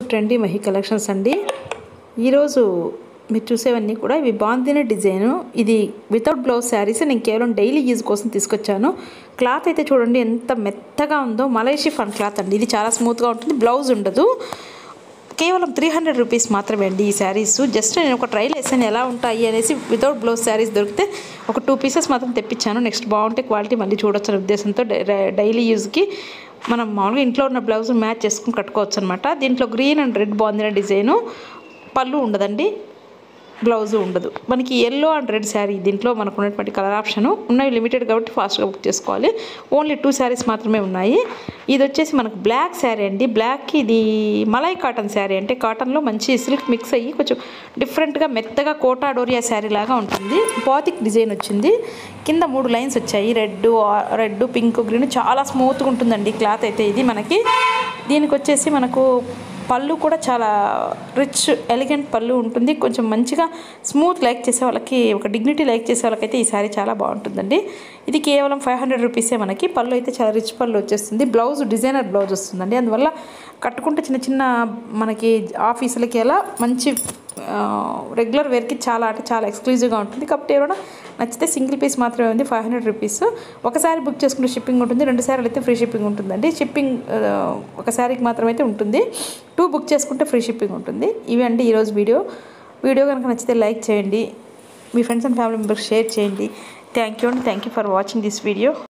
trendy Mahi collections అండి ఈరోజు మీరు చూసేవన్నీ కూడా ఇవి బాందిన డిజైను ఇది వితౌట్ బ్లౌజ్ శారీస్ నేను కేవలం డైలీ యూజ్ కోసం తీసుకొచ్చాను క్లాత్ అయితే చూడండి ఎంత మెత్తగా ఉందో మలేషి ఫన్ క్లాత్ అండి ఇది చాలా స్మూత్గా ఉంటుంది బ్లౌజ్ ఉండదు కేవలం త్రీ హండ్రెడ్ రూపీస్ మాత్రమే అండి ఈ శారీస్ జస్ట్ నేను ఒక ట్రైల్ వేసాను ఎలా ఉంటాయి అనేసి వితౌట్ బ్లౌజ్ శారీస్ దొరికితే ఒక టూ పీసెస్ మాత్రం తెప్పించాను నెక్స్ట్ బాగుంటే క్వాలిటీ మళ్ళీ చూడొచ్చు అనే ఉద్దేశంతో డైలీ యూజ్కి మనం మామూలుగా ఇంట్లో ఉన్న బ్లౌజ్ మ్యాచ్ చేసుకుని కట్టుకోవచ్చు అనమాట దీంట్లో గ్రీన్ అండ్ రెడ్ బాగుందిన డిజైను పళ్ళు ఉండదండి బ్లౌజ్ ఉండదు మనకి ఎల్లో అండ్ రెడ్ శారీ దీంట్లో మనకు ఉన్నటువంటి కలర్ ఆప్షన్ ఉన్నాయి లిమిటెడ్ కాబట్టి ఫాస్ట్గా బుక్ చేసుకోవాలి ఓన్లీ టూ శారీస్ మాత్రమే ఉన్నాయి ఇది వచ్చేసి మనకు బ్లాక్ శారీ అండి బ్లాక్ ఇది మలై కాటన్ శారీ అంటే కాటన్లో మంచి సిల్క్ మిక్స్ అయ్యి కొంచెం డిఫరెంట్గా మెత్తగా కోటా డోరియా శారీ లాగా ఉంటుంది పాతిక్ డిజైన్ వచ్చింది కింద మూడు లైన్స్ వచ్చాయి రెడ్ రెడ్ పింక్ గ్రీన్ చాలా స్మూత్గా ఉంటుందండి క్లాత్ అయితే ఇది మనకి దీనికి వచ్చేసి మనకు పళ్ళు కూడా చాలా రిచ్ ఎలిగెంట్ పళ్ళు ఉంటుంది కొంచెం మంచిగా స్మూత్ లైక్ చేసే వాళ్ళకి ఒక డిగ్నిటీ లైక్ చేసే వాళ్ళకైతే ఈ శారీ చాలా బాగుంటుందండి ఇది కేవలం ఫైవ్ హండ్రెడ్ రూపీసే మనకి పళ్ళు అయితే చాలా రిచ్ పళ్ళు వచ్చేస్తుంది బ్లౌజ్ డిజైనర్ బ్లౌజ్ వస్తుందండి అందువల్ల కట్టుకుంటే చిన్న చిన్న మనకి ఆఫీసులకి ఎలా మంచి రెగ్యులర్ వేర్కి చాలా అంటే చాలా ఎక్స్క్లూజివ్గా ఉంటుంది కాబట్టి ఎవరైనా నచ్చితే సింగిల్ పీస్ మాత్రమే ఉంది ఫైవ్ హండ్రెడ్ రూపీస్ ఒకసారి బుక్ చేసుకుంటే షిప్పింగ్ ఉంటుంది రెండు సార్లు అయితే ఫ్రీ షిప్పింగ్ ఉంటుందండి షిప్పింగ్ ఒక శారీకి మాత్రమే అయితే ఉంటుంది టూ బుక్ చేసుకుంటే ఫ్రీ షిప్పింగ్ ఉంటుంది ఇవి అండి ఈరోజు వీడియో వీడియో కనుక నచ్చితే లైక్ చేయండి మీ friends and family members share చేయండి థ్యాంక్ యూ అండి thank you for watching this video